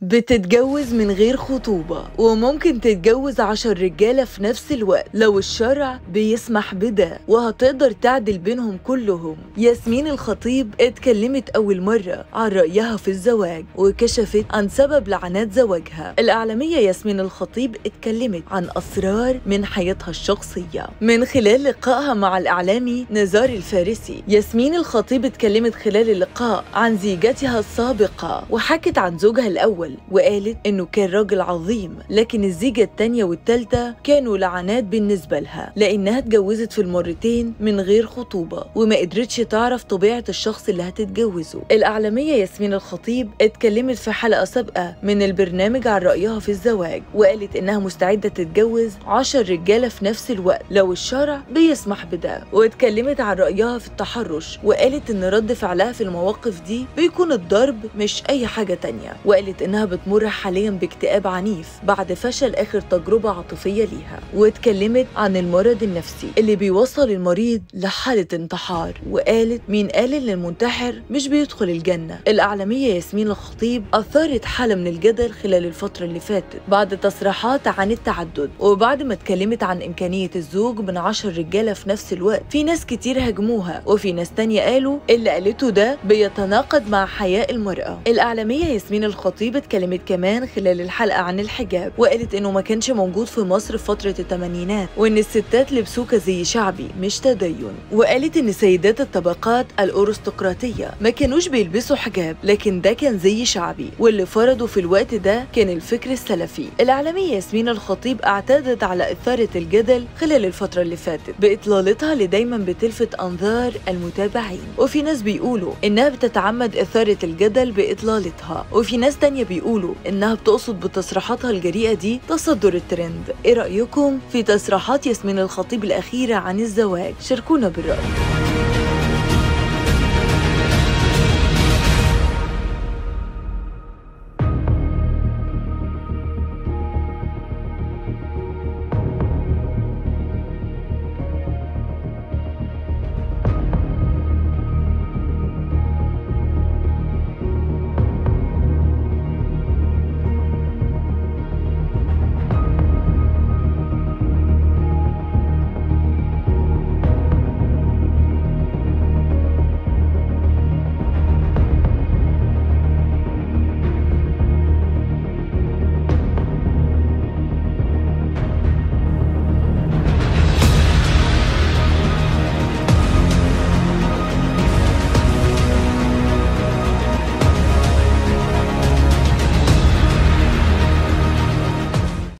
بتتجوز من غير خطوبة وممكن تتجوز عشر رجالة في نفس الوقت لو الشرع بيسمح بده وهتقدر تعدل بينهم كلهم ياسمين الخطيب اتكلمت أول مرة عن رأيها في الزواج وكشفت عن سبب لعنات زواجها الإعلامية ياسمين الخطيب اتكلمت عن أسرار من حياتها الشخصية من خلال لقائها مع الإعلامي نزار الفارسي ياسمين الخطيب اتكلمت خلال اللقاء عن زيجتها السابقة وحكت عن زوجها الأول وقالت إنه كان راجل عظيم لكن الزيجة التانية والتالتة كانوا لعنات بالنسبة لها لأنها اتجوزت في المرتين من غير خطوبة وما قدرتش تعرف طبيعة الشخص اللي هتتجوزه الإعلامية ياسمين الخطيب اتكلمت في حلقة سابقة من البرنامج عن رأيها في الزواج وقالت إنها مستعدة تتجوز عشر رجالة في نفس الوقت لو الشرع بيسمح بده واتكلمت عن رأيها في التحرش وقالت إن رد فعلها في المواقف دي بيكون الضرب مش أي حاجة تانية وقالت إنها بتمر حاليا باكتئاب عنيف بعد فشل آخر تجربة عاطفية ليها واتكلمت عن المرض النفسي اللي بيوصل المريض لحالة انتحار وقالت مين قال إن المنتحر مش بيدخل الجنة الإعلامية ياسمين الخطيب أثارت حالة من الجدل خلال الفترة اللي فاتت بعد تصريحات عن التعدد وبعد ما اتكلمت عن إمكانية الزوج من عشر رجالة في نفس الوقت في ناس كتير هاجموها وفي ناس تانية قالوا اللي قالته ده بيتناقض مع حياء المرأة الإعلامية ياسمين الخطيب اتكلمت كمان خلال الحلقة عن الحجاب وقالت إنه ما كانش موجود في مصر في فترة الثمانينات وإن الستات لبسوه كزي شعبي مش تدين وقالت إن سيدات الطبقات الأرستقراطية ما كانوش بيلبسوا حجاب لكن ده كان زي شعبي واللي فرضه في الوقت ده كان الفكر السلفي الإعلامية ياسمين الخطيب اعتادت على إثارة الجدل خلال الفترة اللي فاتت بإطلالتها اللي دايما بتلفت أنظار المتابعين وفي ناس بيقولوا إنها بتتعمد إثارة الجدل بإطلالتها وفي ناس تانية بيقولوا إنها بتقصد بتصريحاتها الجريئة دي تصدر الترند إيه رأيكم في تصريحات ياسمين الخطيب الأخيرة عن الزواج شاركونا بالرأي